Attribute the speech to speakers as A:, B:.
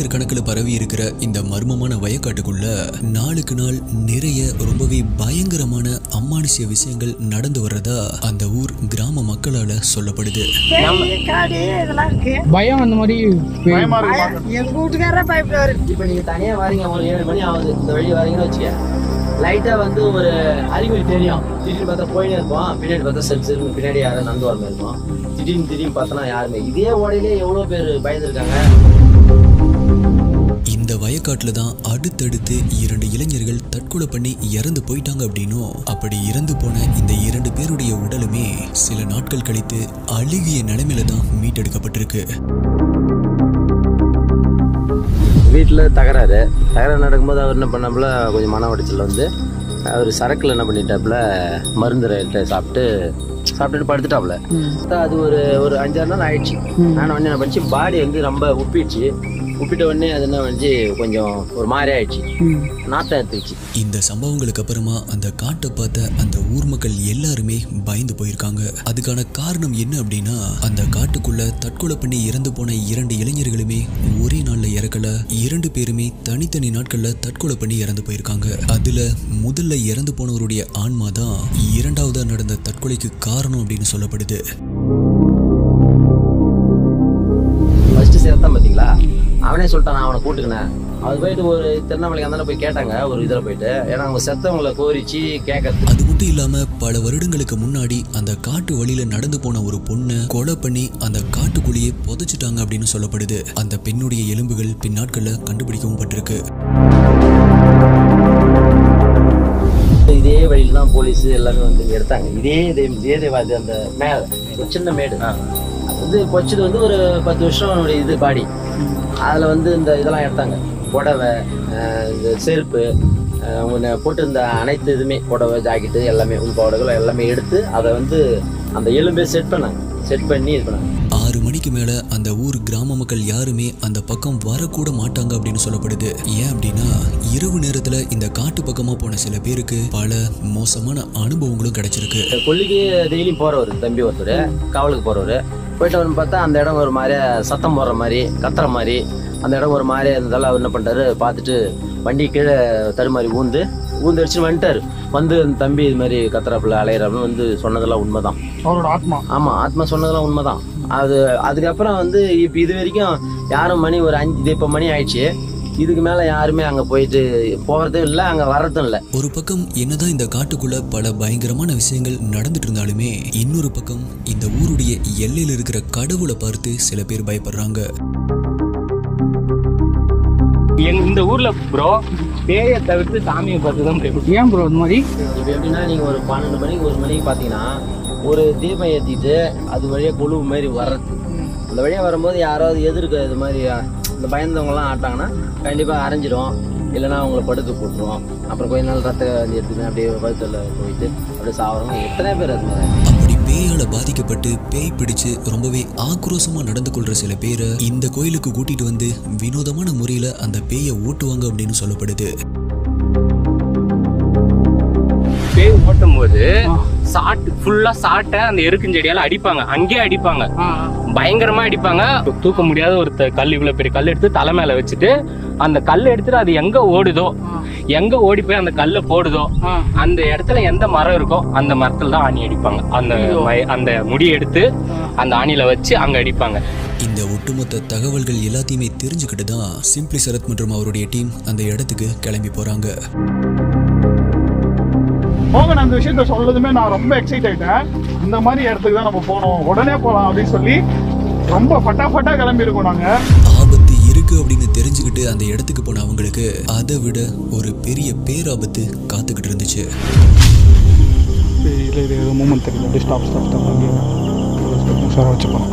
A: kilometre கணக்குல பரவி இருக்கிற இந்த மர்மமான வயக்காட்டுக்குள்ள நாளுக்கு நாள் நிறைய ரொம்பவே பயங்கரமான அமானுஷ்ய விஷயங்கள் நடந்து வர்றதா அந்த ஊர் கிராம மக்களால சொல்லப்படுது
B: பேய், காடு இதெல்லாம் இருக்கு
C: பயம் அந்த மாதிரி
D: பயமா இருக்குமா
B: எங்க வீட்டுக்காரரே பயப்படுவாரு
E: இப்போ நீங்க தனியா வரீங்க ஒரு ஏழு மணி ஆகுது இந்த வழி வரீங்கன்னு வச்சுக்க லைட்டா வந்து ஒரு அறிகுறி தெரியும் திடீர்னு பார்த்தா போயினே இருப்போம் பின்னாடி பார்த்தா செல் செல் பின்னாடி யாரும் நடந்து வர மாதிரி இருக்கும் திடீர்னு திடீர்னு பார்த்தோன்னா யாருமே இதே ஓடையிலே எவ்வளோ பேர் பயந்துருக்காங்க
A: இந்த வயக்காட்டுல தான் அடுத்தடுத்து இரண்டு இளைஞர்கள் தற்கொலை பண்ணி இறந்து போயிட்டாங்க அப்படின்னும் அப்படி இறந்து போன இந்த இரண்டு பேருடைய உடலுமே சில நாட்கள் கழித்து அழுகிய நிலைமையில தான் மீட்டெடுக்கப்பட்டிருக்கு
E: வீட்டில் தகராறு தகராறு நடக்கும்போது அவர் என்ன பண்ணாப்புல கொஞ்சம் மன உடைச்சல் வந்து அவர் சரக்கில் என்ன பண்ணிட்டாப்புல மருந்து ரயில்கிட்ட சாப்பிட்டு சாப்பிட்டுட்டு படுத்துட்டாப்புல அது ஒரு ஒரு அஞ்சாறு நாள் ஆயிடுச்சு நான் உடனே என்ன பண்ணிச்சு பாடி வந்து ரொம்ப உப்பிடுச்சு உப்பிட்ட உடனே அது என்ன பண்ணிச்சு கொஞ்சம் ஒரு மாதிரி ஆயிடுச்சு நாத்தம் எடுத்துக்கிச்சு
A: இந்த சம்பவங்களுக்கு அப்புறமா அந்த காட்டை பார்த்த அந்த ஊர் மக்கள் எல்லாருமே பயந்து போயிருக்காங்க அதுக்கான காரணம் என்ன அப்படின்னா அந்த காட்டுக்குள்ள தற்கொலை பண்ணி இறந்து போன இரண்டு இளைஞர்களுமே ஒரே நாள்ல இறக்கல இரண்டு பேருமே தனித்தனி நாட்கள்ல தற்கொலை பண்ணி இறந்து போயிருக்காங்க அதுல முதல்ல இறந்து போனவருடைய ஆன்மா தான் இரண்டாவதா நடந்த தற்கொலைக்கு காரணம் அப்படின்னு சொல்லப்படுது
E: ஃபர்ஸ்ட் சேர்த்தான் பார்த்தீங்களா அவனே சொல்லிட்டான் நான் அவனை கூட்டுக்கினேன் அது போயிட்டு ஒரு திருவண்ணாமலைக்கு அந்த போய் கேட்டாங்க ஒரு இதில் போயிட்டு ஏன்னா அவங்க செத்தவங்களை கோரிச்சு கேட்கறது
A: அது மட்டும் இல்லாம பல வருடங்களுக்கு முன்னாடி அந்த காட்டு வழியில நடந்து போன ஒரு பொண்ணை கொலை பண்ணி அந்த காட்டுக்குள்ளேயே புதைச்சிட்டாங்க அப்படின்னு சொல்லப்படுது அந்த பெண்ணுடைய எலும்புகள் பின்னாட்கள்ல கண்டுபிடிக்கவும் பட்டிருக்கு
E: இதே வழியில தான் போலீஸ் எல்லாமே வந்து இங்க எடுத்தாங்க இதே இதே இதே தேவாதி அந்த மேல ஒரு சின்ன மேடு அது வந்து கொச்சது வந்து ஒரு பத்து வருஷம் அவனுடைய இது பாடி அதில் வந்து இந்த இதெல்லாம் எடுத்தாங்க புடவை அஹ் இந்த செருப்பு அஹ் அவங்க போட்டிருந்த அனைத்து இதுவுமே புடவை ஜாக்கெட்டு எல்லாமே உள் புடவைகள் எல்லாமே எடுத்து அதை வந்து அந்த எலும்பே செட் பண்ணாங்க செட் பண்ணி இது பண்ணாங்க
A: ஆறு மணிக்கு மேல அந்த ஊர் கிராம மக்கள் யாருமே அந்த பக்கம் வரக்கூட மாட்டாங்க அப்படின்னு சொல்லப்படுது ஏன் அப்படின்னா இரவு நேரத்துல இந்த காட்டு பக்கமா போன சில பேருக்கு பல மோசமான அனுபவங்களும் கிடைச்சிருக்கு
E: இந்த கொல்லிக்கு டெய்லியும் போறவர் தம்பி ஒருத்தர் காவலுக்கு போறவர் போயிட்டு வந்து பார்த்தா அந்த இடம் ஒரு மாதிரியா சத்தம் போடுற மாதிரி கத்துற மாதிரி அந்த இடம் ஒரு மாதிரியா இருந்ததால அவர் என்ன பண்ணிட்டாரு பார்த்துட்டு வண்டி கீழே தடுமாறி ஊந்து ஊந்து அடிச்சு வந்துட்டாரு வந்து அந்த தம்பி இது மாதிரி கத்துறாப்புல அலையிறாப்புல வந்து சொன்னதெல்லாம் உண்மைதான்
D: அவரோட ஆத்மா
E: ஆமா ஆத்மா சொன்னதெல்லாம் உண்மைதான் அது அதுக்கப்புறம் வந்து இப்போ இது வரைக்கும் யாரும் மணி ஒரு அஞ்சு இப்போ மணி ஆயிடுச்சு இதுக்கு மேல யாருமே அங்க போயிட்டு போறதும் இல்லை அங்க வர்றதும் இல்லை
A: ஒரு பக்கம் என்னதான் இந்த காட்டுக்குள்ள பல பயங்கரமான விஷயங்கள் நடந்துட்டு இருந்தாலுமே இன்னொரு பக்கம் இந்த ஊருடைய எல்லையில இருக்கிற கடவுளை பார்த்து சில பேர் பயப்படுறாங்க
C: எங்க இந்த ஊர்ல ப்ரோ பேயை தவிர்த்து சாமியை பார்த்து தான் பயப்படும் ஏன் ப்ரோ இந்த மாதிரி
E: இப்போ எப்படின்னா நீங்கள் ஒரு பன்னெண்டு மணிக்கு ஒரு மணிக்கு பார்த்தீங்கன்னா ஒரு தீபம் ஏற்றிட்டு அது வழியாக கொழுவு மாதிரி வர்றது அந்த வழியாக வரும்போது யாராவது எதிர்க்க இது மாதிரி இந்த பயந்தவங்கலாம் ஆட்டாங்கன்னா கண்டிப்பாக அரைஞ்சிடும் இல்லைன்னா அவங்கள படுக்க போட்டுரும் அப்புறம் கொஞ்ச நாள் ரத்த எடுத்துன்னு அப்படியே வயிற்றுல போயிட்டு அப்படியே சாவறவங்க எத்தனை பேர் அது மாதிரி
A: அப்படி பேயால பாதிக்கப்பட்டு பேய் பிடிச்சு ரொம்பவே ஆக்ரோஷமா நடந்து கொள்ற சில பேரை இந்த கோயிலுக்கு கூட்டிட்டு வந்து வினோதமான முறையில அந்த பேயை ஓட்டுவாங்க அப்படின்னு சொல்லப்படுது
F: பேய் ஓட்டும் போது சாட்டு ஃபுல்லா சாட்டை அந்த எருக்குஞ்செடியால அடிப்பாங்க அங்கேயே அடிப்பாங்க பயங்கரமா அடிப்பாங்க தூக்க முடியாத ஒரு த- கல் இவ்வளவு பெரிய கல் எடுத்து தலை மேல வச்சுட்டு அந்த கல் எடுத்துட்டு அது எங்க ஓடுதோ எங்க ஓடி போய் அந்த கல்லை போடுதோ அந்த இடத்துல எந்த மரம் இருக்கோ அந்த மரத்துல தான் ஆணி அடிப்பாங்க அந்த மய- அந்த முடி எடுத்து அந்த ஆணியில வச்சு அங்க அடிப்பாங்க
A: இந்த ஒட்டுமொத்த தகவல்கள் எல்லாத்தையுமே தெரிஞ்சுக்கிட்டு தான் சிம்பிளி சரத் மற்றும் அவருடைய டீம் அந்த இடத்துக்கு கிளம்பி போறாங்க
D: மோகன் அந்த விஷயத்த சொல்லதுமே நான் ரொம்ப எக்ஸைட் ஆயிட்டேன் இந்த மாதிரி இடத்துக்கு தான் நம்ம போனோம் உடனே போலாம் அப்படின்னு சொல்லி ரொம்ப ஃபட்டாஃபட்டா கிளம்பி இருக்கோம் நாங்க
A: ஆபத்து இருக்கு அப்படின்னு தெரிஞ்சுக்கிட்டு அந்த இடத்துக்கு போன அவங்களுக்கு அதை விட ஒரு பெரிய பேராபத்து காத்துக்கிட்டு இருந்துச்சு
D: இல்லை இது ஏதோ மூமெண்ட் தெரியல அப்படியே ஸ்டாப் ஸ்டாப் ஸ்டாப் அப்படியே சார் வச்சுப்போம்